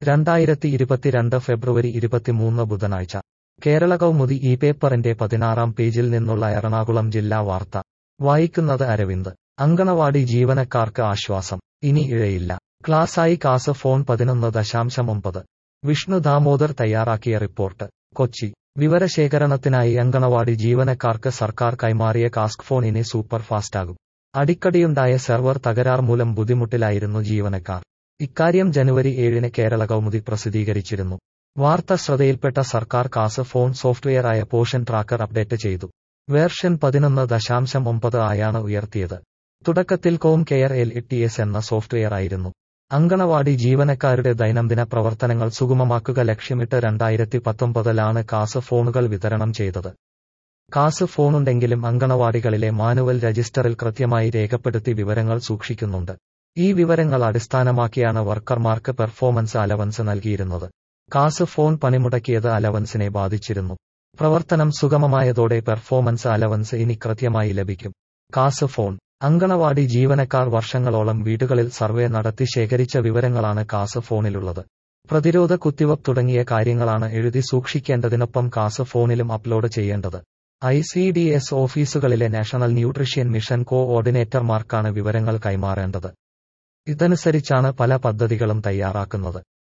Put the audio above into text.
രണ്ടായിരത്തി ഇരുപത്തിരണ്ട് ഫെബ്രുവരി ഇരുപത്തിമൂന്ന് ബുധനാഴ്ച കേരള കൗമുദി ഈ പേപ്പറിന്റെ പതിനാറാം പേജിൽ നിന്നുള്ള എറണാകുളം ജില്ലാ വാർത്ത വായിക്കുന്നത് അരവിന്ദ് അങ്കണവാടി ജീവനക്കാർക്ക് ആശ്വാസം ഇനി ഇഴയില്ല ക്ലാസായി കാസ് ഫോൺ പതിനൊന്ന് ദശാംശം ഒമ്പത് വിഷ്ണു ദാമോദർ തയ്യാറാക്കിയ റിപ്പോർട്ട് കൊച്ചി വിവരശേഖരണത്തിനായി അങ്കണവാടി ജീവനക്കാർക്ക് സർക്കാർ കൈമാറിയ കാസ്ക് ഫോൺ ഇനി സൂപ്പർ ഫാസ്റ്റാകും അടിക്കടിയുണ്ടായ സെർവർ തകരാർ മൂലം ബുദ്ധിമുട്ടിലായിരുന്നു ജീവനക്കാർ ഇക്കാര്യം ജനുവരി ഏഴിന് കേരള കൗമുദി പ്രസിദ്ധീകരിച്ചിരുന്നു വാർത്ത ശ്രദ്ധയിൽപ്പെട്ട സർക്കാർ കാസ് ഫോൺ സോഫ്റ്റ്വെയറായ പോഷൻ ട്രാക്കർ അപ്ഡേറ്റ് ചെയ്തു വേർഷൻ പതിനൊന്ന് ദശാംശം ഒമ്പത് ആയാണ് ഉയർത്തിയത് തുടക്കത്തിൽ CommCare L T S എന്ന സോഫ്റ്റ്വെയർ ആയിരുന്നു അങ്കണവാടി ജീവനക്കാരുടെ ദൈനംദിന പ്രവർത്തനങ്ങൾ സുഗമമാക്കുക ലക്ഷ്യമിട്ട് രണ്ടായിരത്തി പത്തൊമ്പതിലാണ് കാസ് ഫോണുകൾ വിതരണം ചെയ്തത് കാസ് ഫോണുണ്ടെങ്കിലും അങ്കണവാടികളിലെ മാനുവൽ രജിസ്റ്ററിൽ കൃത്യമായി രേഖപ്പെടുത്തി വിവരങ്ങൾ സൂക്ഷിക്കുന്നുണ്ട് ഈ വിവരങ്ങൾ അടിസ്ഥാനമാക്കിയാണ് വർക്കർമാർക്ക് പെർഫോമൻസ് അലവൻസ് നൽകിയിരുന്നത് കാസ് ഫോൺ പണിമുടക്കിയത് അലവൻസിനെ ബാധിച്ചിരുന്നു പ്രവർത്തനം സുഗമമായതോടെ പെർഫോമൻസ് അലവൻസ് ഇനി കൃത്യമായി ലഭിക്കും കാസ് ഫോൺ അങ്കണവാടി ജീവനക്കാർ വർഷങ്ങളോളം വീടുകളിൽ സർവേ നടത്തി ശേഖരിച്ച വിവരങ്ങളാണ് കാസ് ഫോണിലുള്ളത് പ്രതിരോധ കുത്തിവപ്പ് തുടങ്ങിയ കാര്യങ്ങളാണ് എഴുതി സൂക്ഷിക്കേണ്ടതിനൊപ്പം കാസ് ഫോണിലും അപ്ലോഡ് ചെയ്യേണ്ടത് ഐ സി ഡി എസ് ഓഫീസുകളിലെ നാഷണൽ ന്യൂട്രീഷ്യൻ മിഷൻ കോ ഓർഡിനേറ്റർമാർക്കാണ് വിവരങ്ങൾ കൈമാറേണ്ടത് ഇതനുസരിച്ചാണ് പല പദ്ധതികളും തയ്യാറാക്കുന്നത്